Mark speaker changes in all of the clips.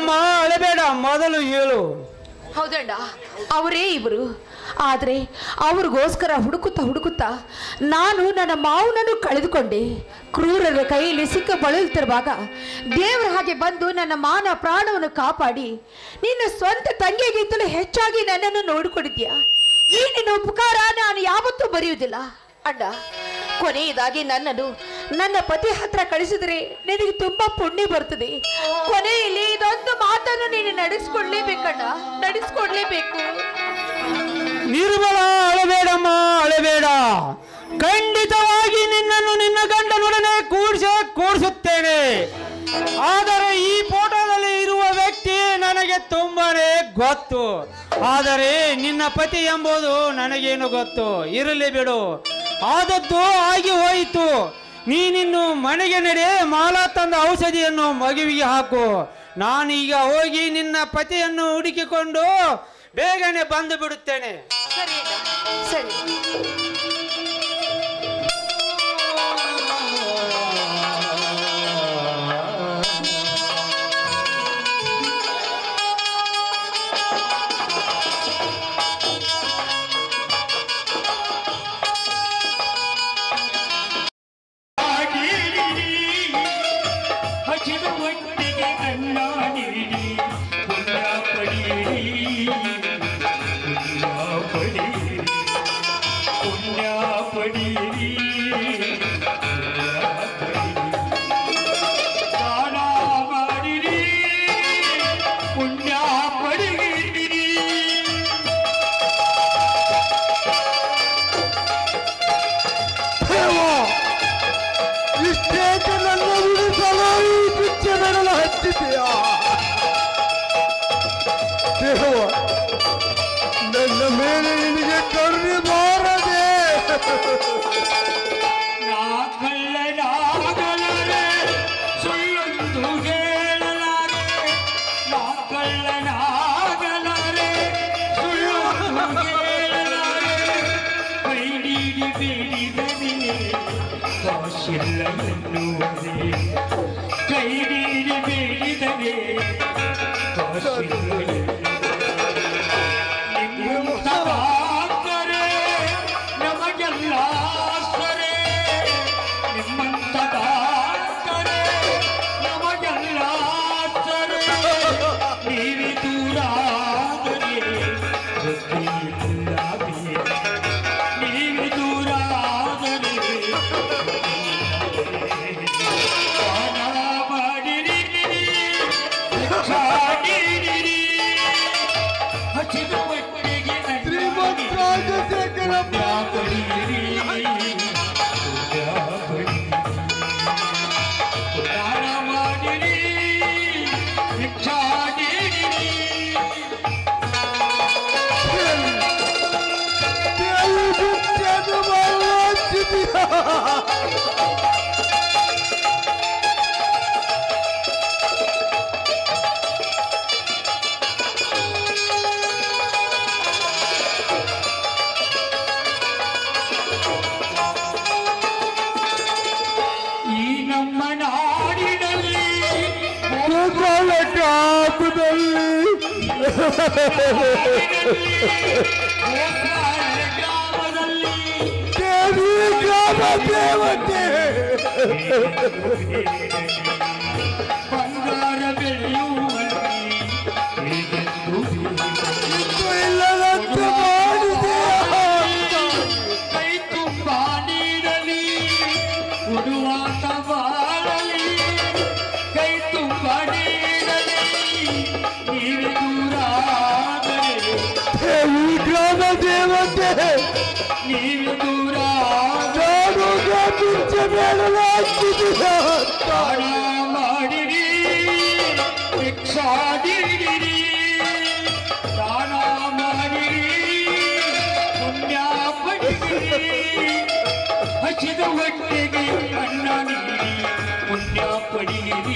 Speaker 1: ಅಳಬೇಡಮ್ಮ ಅಳಬೇಡ ಮೊದಲು ಹೇಳು
Speaker 2: ಹೌದಣ್ಣ ಅವರೇ ಇವರು ಆದರೆ ಅವ್ರಿಗೋಸ್ಕರ ಹುಡುಕುತ್ತಾ ಹುಡುಕುತ್ತಾ ನಾನು ನನ್ನ ಮಾವನನ್ನು ಕಳೆದುಕೊಂಡೆ ಕ್ರೂರರ ಕೈಯಲ್ಲಿ ಸಿಕ್ಕ ಬಳಲುತ್ತಿರುವಾಗ ದೇವರ ಹಾಗೆ ಬಂದು ನನ್ನ ಮಾನ ಪ್ರಾಣವನ್ನು ಕಾಪಾಡಿ ನಿನ್ನ ಸ್ವಂತ ತಂಗಿಗಿಂತಲೂ ಹೆಚ್ಚಾಗಿ ನನ್ನನ್ನು ನೋಡಿಕೊಂಡಿದ್ಯಾ ಈ ನಿನ್ನ ಉಪಕಾರ ನಾನು ಯಾವತ್ತೂ ಮರೆಯುವುದಿಲ್ಲ ಅಣ್ಣ ಕೊನೆಯದಾಗಿ ನನ್ನನ್ನು ನನ್ನ ಪತಿ ಹತ್ರ ಕಳಿಸಿದರೆ ನಿನಗೆ ತುಂಬಾ ಪುಣ್ಯ ಬರ್ತದೆ ಕೊನೆಯಲ್ಲಿ ಇದೊಂದು ಮಾತನ್ನು ನೀನು ನಡೆಸ್ಕೊಡ್ಲೇಬೇಕಣ್ಣ ನಡೆಸ್ಕೊಡ್ಲೇಬೇಕು
Speaker 1: ನಿರ್ಮಲ ಅಳಬೇಡಮ್ಮ ಅಳಬೇಡ ಖಂಡಿತವಾಗಿ ನಿನ್ನನ್ನು ನಿನ್ನ ಗಂಡನೊಡನೆ ಕೂಡಿಸ ಕೂಡಿಸುತ್ತೇನೆ ಆದರೆ ಈ ಫೋಟೋದಲ್ಲಿ ಇರುವ ವ್ಯಕ್ತಿ ನನಗೆ ತುಂಬಾನೇ ಗೊತ್ತು ಆದರೆ ನಿನ್ನ ಪತಿ ಎಂಬುದು ನನಗೇನು ಗೊತ್ತು ಇರಲಿ ಬಿಡು ಆದದ್ದು ಆಗಿ ಹೋಯಿತು ನೀನಿನ್ನು ಮನೆಗೆ ನಡೆ ಮಾಲಾ ತಂದ ಔಷಧಿಯನ್ನು ಮಗುವಿಗೆ ಹಾಕು ನಾನೀಗ ಹೋಗಿ ನಿನ್ನ ಪತಿಯನ್ನು ಹುಡುಕಿಕೊಂಡು ಬೇಗನೆ ಬಂದು ಬಿಡುತ್ತೇನೆ
Speaker 2: ಸರಿ ಅಣ್ಣ ಸರಿ
Speaker 3: ಹಸಿದ ಒಟ್ಟಿಗೆ ಅನ್ನ ನೀಡಿ ಪುಣ್ಯ ಪಡೀರಿ ಪುಣ್ಯ ಪಡೀರಿ ಪುಣ್ಯ ಪಡೀರಿ ದಾನ ಮಾಡಿರಿ ಪುಣ್ಯ ಪಡೀರಿ
Speaker 4: ಇಷ್ಟೇಕೆ ನನ್ನ ಉಳಿಸಲು ಈ ಪಿಚ್ಚೆ ಬೆರಳು ಹಚ್ಚಿದೆಯಾ ದೇವ ನನ್ನ ಮೇಲೆ ನಿನಗೆ ಕರುಣೆ ಬಾರದೆ
Speaker 3: ನಾ ಕಳ್ಳನಾಗಲಾರೆ ಸುಳ್ಳೊಂದು ಹೇಳಲಾರೆ ನಾ ಕಳ್ಳನಾಗಲಾರೆ ಸುಳ್ಳೊಂದು ಹೇಳಲಾರೆ ಕೈ ನೀಡಿ ಬೇಡಿದರೆ ಕಾಶಿಲ್ಲ ಎನ್ನುವುದೇ ಕೈ ನೀಡಿ ಬೇಡಿದರೆ ಕಾಶಿಲ್ಲ ನಿಮ್ಮಂತ ಭಕ್ತರೇ ನಮಗೆಲ್ಲ ಸರೆ ನಿಮ್ಮಂತ ಭಕ್ತರೇ ನಮಗೆಲ್ಲ ಸರೆ ನೀವಿ ದೂರಾದರೆ ಗೊತ್ತಿಲ್ಲವೇ ನೀವಿ ದೂರಾದರೆ ದಾನ ಮಾಡಿರಿ ಭಿಕ್ಷಾಡಿರಿ ಹಸಿದ ಒಟ್ಟಿಗೆ
Speaker 4: ಶ್ರೀಮಂತ ರಾಜಶೇಖರ
Speaker 3: ದಾನ ಮಾಡಿರಿ ಭಿಕ್ಷಾಡಿರಿ
Speaker 4: ದೇವಿ ಪಿಚ್ಚೆಯನ್ನು ಬರಲು ಹಚ್ಚಿದೆಯಾ
Speaker 3: ಈ ನಮ್ಮ ನಾಡಿನಲ್ಲಿ
Speaker 4: ಗೋಪಾಲ ಕಾಪುದಲ್ಲಿ
Speaker 3: ಗೋಪಾಲ ಗ್ರಾಮದಲ್ಲಿ
Speaker 4: ದೇವಿ ಗ್ರಾಮ ದೇವತೆ
Speaker 3: ಬಂಗಾರ ಬೆಳೆಯುವಲ್ಲಿ ಹೇಗೆಂದು
Speaker 4: ಇಂದು ಇಲ್ಲದಂತೆ ಮಾಡಿದೆಯಾ
Speaker 3: ಕೈ ತುಂಬ ನೀಡಲಿ ಉಡುವಾತ ಬಾಳಲಿ ಕೈ ತುಂಬ ನೀಡಲಿ ನೀರು ದೂರಾದರೆ
Speaker 4: ದೇವಿ ಗ್ರಾಮ ದೇವತೆ
Speaker 3: ನೀರು ದೂರ
Speaker 4: ನಾನು ಪಿಚ್ಚೆ ಬೆರಳು ಹಚ್ಚಿದೆಯಾ
Speaker 3: ದಾನ ಮಾಡಿರಿ ಭಿಕ್ಷಾಡಿರಿ ದಾನ ಮಾಡಿರಿ ಪುಣ್ಯ ಪಡಿರಿ ಹಸಿದ ಹೊಟ್ಟೆಗೆ ಅನ್ನ ನೀಡಿ ಪುಣ್ಯ ಪಡೆಯಿರಿ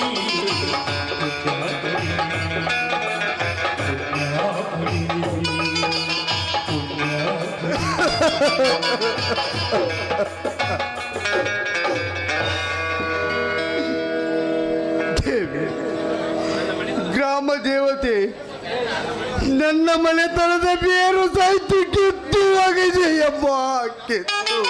Speaker 3: ಪುಣ್ಯ ಪಡೆಯಿರಿ. ಪುಣ್ಯ ಪಡೆಯಿರಿ. ಪುಣ್ಯ
Speaker 4: ದೇವಿ ನನ್ನ ಮನೆತನದ ಬೇರು ಸಾಯ್ತು ಕಿತ್ತು ಹೋಗಿದೆಯಮ್ಮ ಕಿತ್ತು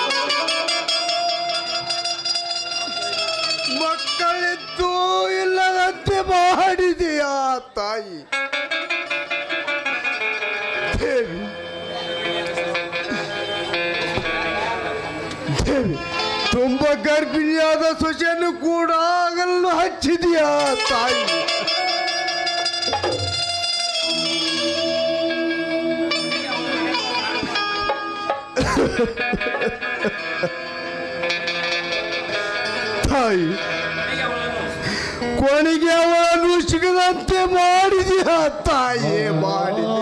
Speaker 4: ಮಕ್ಕಳಿದ್ದು ಇಲ್ಲದಂತೆ ಮಾಡಿದೆಯಾ ತಾಯಿ ದೇವಿ ದೇವಿ ತುಂಬ ಗರ್ಭಿಣಿಯಾದ ಸೊಸೆಯನ್ನು ಕೂಡ ಆಗಲು ಹಚ್ಚಿದೆಯಾ ತಾಯಿ ತಾಯಿ ಕೊನೆಗೆ ಅವಳನ್ನು ಸಿಗದಂತೆ ಮಾಡಿದೆಯಾ ತಾಯಿ ಮಾಡಿದೆ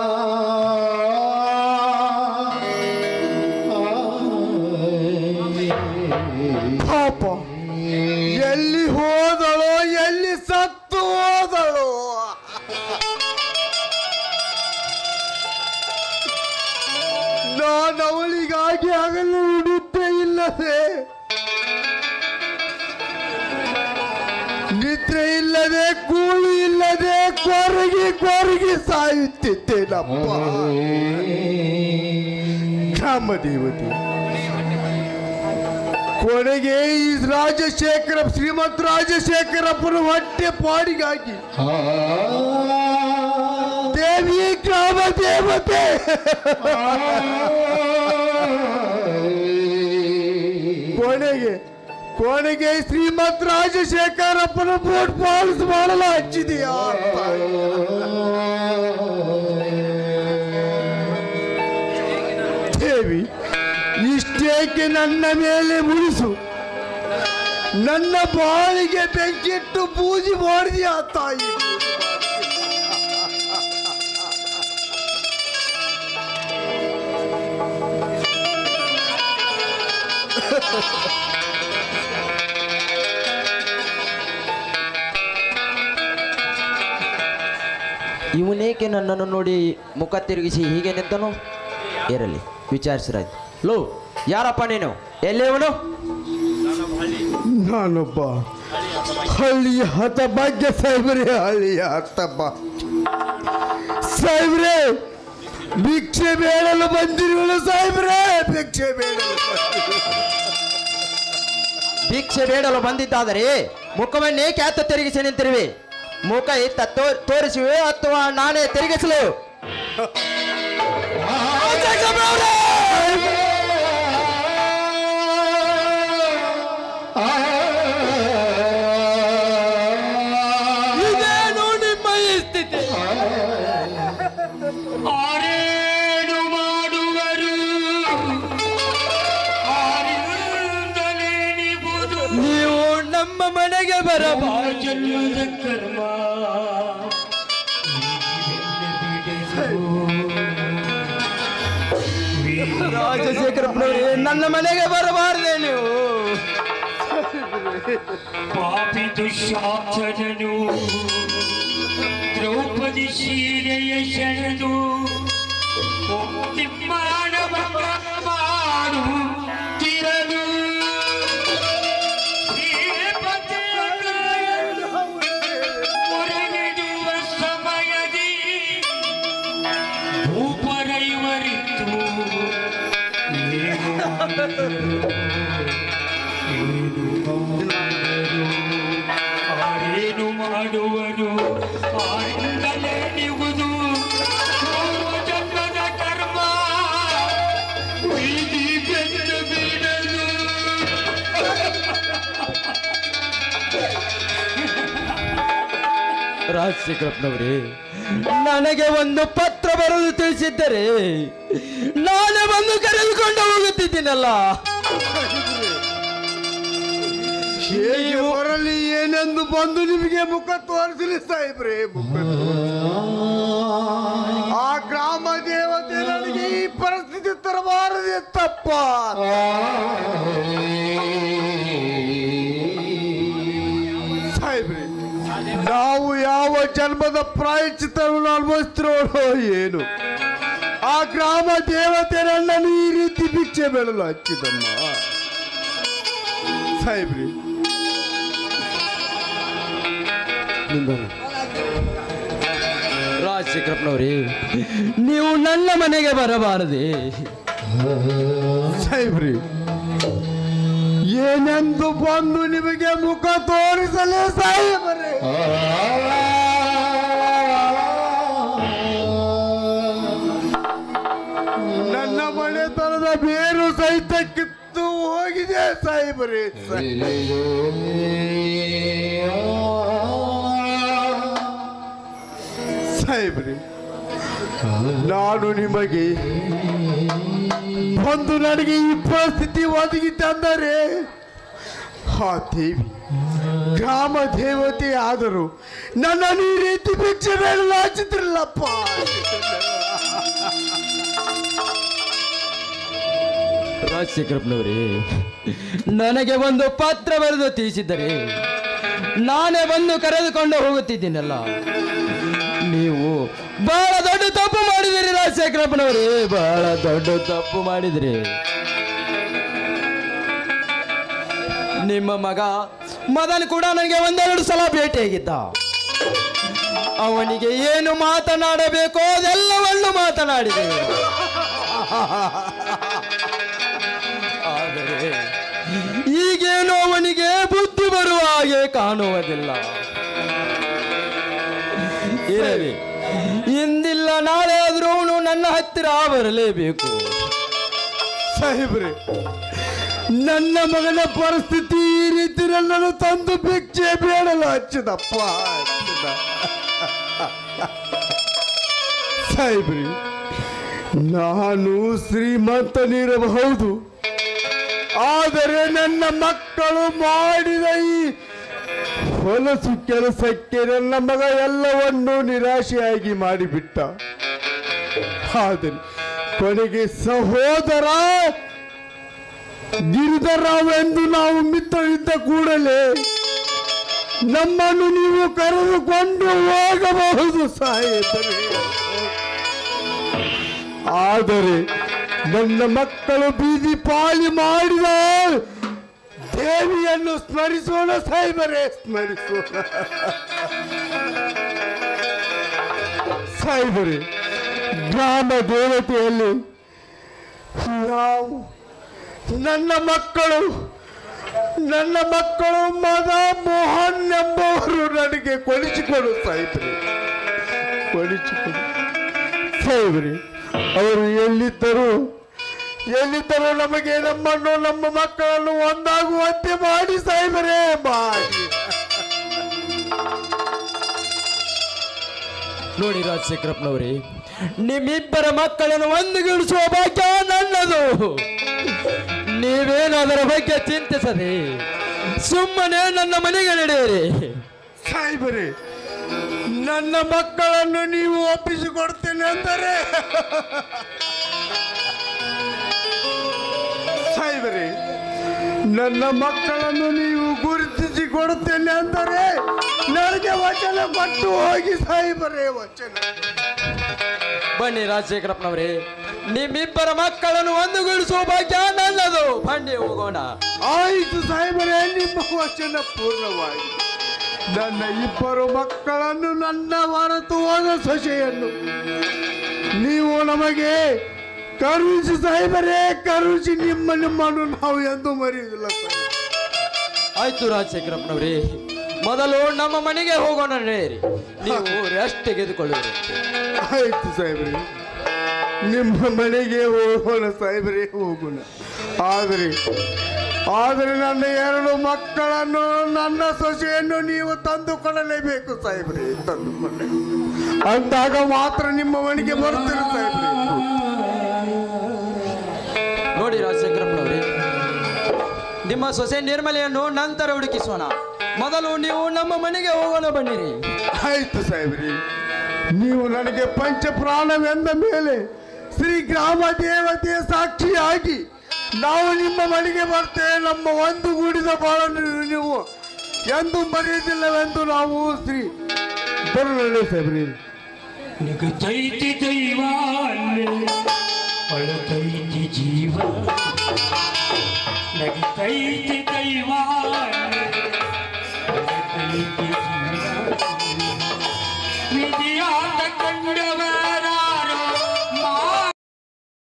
Speaker 4: ಪಾಪ ಎಲ್ಲಿ ಹೋದಳೋ ಎಲ್ಲಿ ಸತ್ತು ಹೋದಳೋ ನಾನು ಅವಳಿಗಾಗಿ ಆಗಲು ಹುಡುತ್ತೆ ಇಲ್ಲದೆ ನಿದ್ರೆ ಇಲ್ಲದೆ ಕೂಳು ಇಲ್ಲದೆ ಕೊರಗಿ ಕೊರಗಿ ಸಾಯುತ್ತಿದ್ದೇನಪ್ಪ ಗ್ರಾಮ ದೇವತೆ ಕೊನೆಗೆ ಈ ರಾಜಶೇಖರ ಶ್ರೀಮಂತ ರಾಜಶೇಖರಪ್ಪನ ಹೊಟ್ಟೆ ಪಾಡಿಗಾಗಿ ದೇವಿ ಗ್ರಾಮ ದೇವತೆ ಕೊನೆಗೆ ಕೊನೆಗೆ ಶ್ರೀಮಂತ ರಾಜಶೇಖರಪ್ಪನ ಬೋಟ್ ಪಾಲಿಸ್ ಮಾಡಲು ಹಚ್ಚಿದೆಯಾ ದೇವಿ ಇಷ್ಟೇಕೆ ನನ್ನ ಮೇಲೆ ಮುಳಿಸು ನನ್ನ ಬಾಳಿಗೆ ಬೆಂಕಿಟ್ಟು ಪೂಜೆ ಮಾಡಿದೆಯಾ ತಾಯಿ
Speaker 5: ಇವನೇಕೆ ನನ್ನನ್ನು ನೋಡಿ ಮುಖ ತಿರುಗಿಸಿ ಹೀಗೆ ನಿಂತನು ಇರಲಿ ವಿಚಾರಿಸಿರಾಯ್ತು ಲೋ ಯಾರಪ್ಪ ನೀನು ಎಲ್ಲಿ ಇವನು
Speaker 4: ನಾನೊಬ್ಬ ಹಳ್ಳಿಯ ಹತಭಾಗ್ಯ ಸಾಹೇಬ್ರೆ ಹಳ್ಳಿಯ ಹತಭ ಸಾಹೇಬ್ರೆ ಭಿಕ್ಷೆ ಬೇಡಲು ಬಂದಿರುವಳು ಸಾಹೇಬ್ರೆ ಭಿಕ್ಷೆ ಬೇಡಲು ಬಂದಿರುವಳು.
Speaker 5: ಭಿಕ್ಷೆ ಬೇಡಲು ಬಂದಿದ್ದಾದರೆ ಮುಖವನ್ನೇ ಕ್ಯಾತ ತಿರುಗಿಸಿ ನಿಂತಿರುವೆ ಮುಖ ಇತ್ತ ತೋ- ತೋರಿಸುವೆ ಅಥವಾ ನಾನೇ ತಿರುಗಿಸಲು
Speaker 1: ಇದೇನು ನಿಮ್ಮ ಈ ಸ್ಥಿತಿ
Speaker 3: ಆರೇನು ಮಾಡುವರು ಆರಿಂದಲೇ ನಿಬುದು
Speaker 1: ನೀವು ನಮ್ಮ ಮನೆಗೆ ಬರಬಾರದು
Speaker 3: ಜನ್ಮದ ಕರ್ಮ
Speaker 1: ರಾಜಶೇಖರಪ್ಪನವರೇ ನನ್ನ ಮನೆಗೆ ಬರಬಾರದೆ ನೀವು
Speaker 3: ಪಾಪಿ ದುಶ್ಯಾಸನನು ದ್ರೌಪದಿ ಸೀರೆಯ ಶರಣು ಮಾನವ ಮಾಡು ತಿರನು ಹೊರಗಿಡುವ ಸಮಯದಿ ಭೂಪರೈವರಿತು ಏನು ಮಾಡಿದರು? ಏನು ಮಾಡಿದರು? ಆರೇನು ಮಾಡುವರು ಆರಿಂದಲೇ ನಿಗುದು ಪೂರ್ವ ಜನ್ಮದ ಕರ್ಮ ಬೀದಿ ಬೆನ್ನು ಬಿಡಲು
Speaker 1: ರಾಜಶೇಖರಪ್ಪನವರೇ ನನಗೆ ಒಂದು ಪತ್ರ ಬರೆದು ತಿಳಿಸಿದ್ದರೆ ನಾನೇ ಬಂದು ಕರೆದುಕೊಂಡು ಹೋಗುತ್ತಿದ್ದೀನಲ್ಲ
Speaker 4: ಹೇಗೆ ಬರಲಿ ಏನೆಂದು ಬಂದು ನಿಮಗೆ ಮುಖ ತೋರಿಸಲಿ ಸಾಹೇಬ್ರೆ ಮುಖ ತೋರಿಸಿ. ಆ ಗ್ರಾಮ ದೇವತೆ ನನಗೆ ಈ ಪರಿಸ್ಥಿತಿ ತರಬಾರದೆ ತಪ್ಪ ಸಾಹೇಬ್ರೆ ನಾವು ಯಾವ ಜನ್ಮದ ಪ್ರಾಯಶ್ಚಿತವನ್ನು ಅನುಭವಿಸ್ತಿರೋಣೋ ಏನು ಆ ಗ್ರಾಮ ದೇವತೆ ನನ್ನನ್ನು ಈ ರೀತಿ ಭಿಕ್ಷೆ ಬೆಳಲು ಹಚ್ಚಿದಮ್ಮ ಸಾಹೇಬ್ರಿ
Speaker 1: ರಾಜಶೇಖರಪ್ಪನವ್ರೆ ನೀವು ನನ್ನ ಮನೆಗೆ ಬರಬಾರದೆ
Speaker 4: ಸಾಹೇಬ್ರಿ ಏನೆಂದು ಬಂದು ನಿಮಗೆ ಮುಖ ತೋರಿಸಲೇ ಸಾಹೇಬರೇ ನನ್ನ ಮನೆತನದ ಬೇರು ಸಹಿತ ಕಿತ್ತು ಹೋಗಿದೆ ಸಾಹೇಬರೇ ಸಾಹೇಬ್ರಿ ನಾನು ನಿಮಗೆ ಒಂದು ನನಗೆ ಈ ಪರಿಸ್ಥಿತಿ ಒದಗಿತ್ತಂದರೆ ಆ ದೇವಿ ಗ್ರಾಮ ದೇವತೆ ಆದರೂ ನನ್ನನ್ನು ಈ ರೀತಿ ಭಿಕ್ಷೆ ಬೇಡಲು ಹಚ್ಚಿದ್ರಲ್ಲಪ್ಪ
Speaker 1: ರಾಜಶೇಖರಪ್ಪನವರೇ ನನಗೆ ಒಂದು ಪತ್ರ ಬರೆದು ತಿಳಿಸಿದ್ದರೆ ನಾನೇ ಬಂದು ಕರೆದುಕೊಂಡು ಹೋಗುತ್ತಿದ್ದೀನಲ್ಲ ನೀವು ಬಹಳ ದೊಡ್ಡ ತಪ್ಪು ಮಾಡಿದಿರಿ ರಾಜಶೇಖರಪ್ಪನವರೇ ಬಹಳ ದೊಡ್ಡ ತಪ್ಪು ಮಾಡಿದಿರಿ ನಿಮ್ಮ ಮಗ ಮದನ್ ಕೂಡ ನನಗೆ ಒಂದೆರಡು ಸಲ ಭೇಟಿಯಾಗಿದ್ದ ಅವನಿಗೆ ಏನು ಮಾತನಾಡಬೇಕೋ ಅದೆಲ್ಲವನ್ನು ಮಾತನಾಡಿದೆ ಆದರೆ ಈಗೇನು ಅವನಿಗೆ ಬುದ್ಧಿ ಬರುವ ಹಾಗೆ ಕಾಣುವುದಿಲ್ಲ ಇರಲಿ ಇಂದಿಲ್ಲ ನಾಳೆ ಆದ್ರೂ ಅವನು ನನ್ನ ಹತ್ತಿರ ಬರಲೇಬೇಕು
Speaker 4: ಸಾಹೇಬ್ರೆ ನನ್ನ ಮಗನ ಪರಿಸ್ಥಿತಿ ಈ ರೀತಿ ನನ್ನನ್ನು ತಂದು ಭಿಕ್ಷೆ ಬೇಡಲು ಹಚ್ಚಿದಪ್ಪ ಹಚ್ಚಿದ ಸಾಹೇಬ್ರಿ ನಾನು ಶ್ರೀಮಂತನಿರಬಹುದು ಆದರೆ ನನ್ನ ಮಕ್ಕಳು ಮಾಡಿದ ಈ ಹೊಲಸು ಕೆಲಸಕ್ಕೆ ನನ್ನ ಮಗ ಎಲ್ಲವನ್ನೂ ನಿರಾಶೆಯಾಗಿ ಮಾಡಿಬಿಟ್ಟ ಆದರೆ ಕೊನೆಗೆ ಸಹೋದರ ಗಿರಿಧರರಾವ್ ಎಂದು ನಾವು ಮಿತ್ರರಿದ್ದ ಕೂಡಲೇ ನಮ್ಮನ್ನು ನೀವು ಕರೆದುಕೊಂಡು ಹೋಗಬಹುದು ಸಾಹೇಬರೇ ಆದರೆ ನನ್ನ ಮಕ್ಕಳು ಬೀದಿ ಪಾಲಿ ಮಾಡಿದ ದೇವಿಯನ್ನು ಸ್ಮರಿಸೋಣ ಸಾಹೇಬರೇ ಸ್ಮರಿಸೋಣ ಸಾಹೇಬರೇ ಗ್ರಾಮ ದೇವತೆಯಲ್ಲಿ ನಾವು ನನ್ನ ಮಕ್ಕಳು ನನ್ನ ಮಕ್ಕಳು ಮದ ಮೋಹನ್ ಎಂಬವರು ನನಗೆ ಕೊಡಿಸಿಕೊಡು ಸಾಹೇಬ್ರಿ ಕೊಡಿಸಿಕೊಡು ಸಾಹೇಬ್ರಿ ಅವರು ಎಲ್ಲಿದ್ದರು ಎಲ್ಲಿದ್ದರು ನಮಗೆ ನಮ್ಮನ್ನು ನಮ್ಮ ಮಕ್ಕಳನ್ನು ಒಂದಾಗುವಂತೆ ಮಾಡಿ ಸಾಹೇಬರೇ ಮಾಡಿ
Speaker 1: ನೋಡಿ ರಾಜಶೇಖರಪ್ಪನವರೇ ನಿಮ್ಮಿಬ್ಬರ ಮಕ್ಕಳನ್ನು ಒಂದುಗೂಡಿಸುವ ಭಾಗ್ಯ ನನ್ನದು ನೀವೇನು ಅದರ ಬಗ್ಗೆ ಚಿಂತಿಸದೆ ಸುಮ್ಮನೆ ನನ್ನ ಮನೆಗೆ ನಡೆಯಿರಿ
Speaker 4: ಸಾಹೇಬರೇ ನನ್ನ ಮಕ್ಕಳನ್ನು ನೀವು ಒಪ್ಪಿಸಿಕೊಡ್ತೇನೆ ಅಂದರೆ ಸಾಹೇಬರೇ ನನ್ನ ಮಕ್ಕಳನ್ನು ನೀವು ಗುರುತಿಸಿ ಕೊಡುತ್ತೇನೆ ಅಂದರೆ ನನಗೆ ವಚನ ಕೊಟ್ಟು ಹೋಗಿ ಸಾಹೇಬರೇ ವಚನ
Speaker 1: ಬನ್ನಿ ರಾಜಶೇಖರಪ್ಪನವರೇ ನಿಮ್ಮಿಬ್ಬರ ಮಕ್ಕಳನ್ನು ಒಂದುಗೂಡಿಸುವ ಭಾಗ್ಯ ನನ್ನದು ಬನ್ನಿ ಹೋಗೋಣ
Speaker 4: ಆಯಿತು ಸಾಹೇಬರೇ ನಿಮ್ಮ ವಚನ ಪೂರ್ಣವಾಗಿ ನನ್ನ ಇಬ್ಬರು ಮಕ್ಕಳನ್ನು ನನ್ನ ಹೊರತು ಹೋದ ಸೊಸೆಯನ್ನು ನೀವು ನಮಗೆ ಕರುಣಿಸಿ ಸಾಹೇಬರೇ ಕರುಣಿಸಿ ನಿಮ್ಮ ನಿಮ್ಮನ್ನು ನಾವು ಎಂದು ಮರೆಯುವುದಿಲ್ಲ ಸಾಹೇಬ್.
Speaker 1: ಆಯ್ತು ರಾಜಶೇಖರಪ್ಪನವರೇ ಮೊದಲು ನಮ್ಮ ಮನೆಗೆ ಹೋಗೋಣ ನಡೆಯಿರಿ ನೀವು ರೆಸ್ಟ್ ತೆಗೆದುಕೊಳ್ಳಿರಿ
Speaker 4: ಆಯ್ತು ಸಾಹೇಬ್ರೆ ನಿಮ್ಮ ಮನೆಗೆ ಹೋಗೋಣ ಸಾಹೇಬ್ರೆ ಹೋಗೋಣ ಆದರೆ ಆದರೆ ನನ್ನ ಎರಡು ಮಕ್ಕಳನ್ನು ನನ್ನ ಸೊಸೆಯನ್ನು ನೀವು ತಂದು ಕೊಡಲೇಬೇಕು ಸಾಹೇಬ್ರೆ ತಂದು ಕೊಡ ಅಂದಾಗ ಮಾತ್ರ ನಿಮ್ಮ ಮನೆಗೆ ಬರ್ತೀರಿ ಸಾಹೇಬ್ರೆ
Speaker 1: ನೋಡಿ ರಾಜಶೇಖರಪ್ಪನವರೇ ನಿಮ್ಮ ಸೊಸೆ ನಿರ್ಮಲೆಯನ್ನು ನಂತರ ಹುಡುಕಿಸೋಣ ಮೊದಲು ನೀವು ನಮ್ಮ ಮನೆಗೆ ಹೋಗೋಣ ಬನ್ನಿರಿ
Speaker 4: ಆಯ್ತು ಸಾಹೇಬ್ರಿ ನೀವು ನನಗೆ ಪಂಚ ಪ್ರಾಣವೆಂದ ಮೇಲೆ ಶ್ರೀ ಗ್ರಾಮ ದೇವತೆಯ ಸಾಕ್ಷಿಯಾಗಿ ನಾವು ನಿಮ್ಮ ಮನೆಗೆ ಬರ್ತೇವೆ ನಮ್ಮ ಒಂದು ಗೂಡಿದ ಬಾಳನ್ನು ನೀವು ಎಂದು ಮರೆಯುವುದಿಲ್ಲವೆಂದು ನಾವು ಶ್ರೀ ಬರೋಣ ಸಾಹೇಬ್ರಿ
Speaker 3: ನಿಗತೈತಿ ದೈವ ಒಳತೈತಿ ಜೀವ ನಗಿತೈತಿ ದೈವ ಒಳತೈತಿ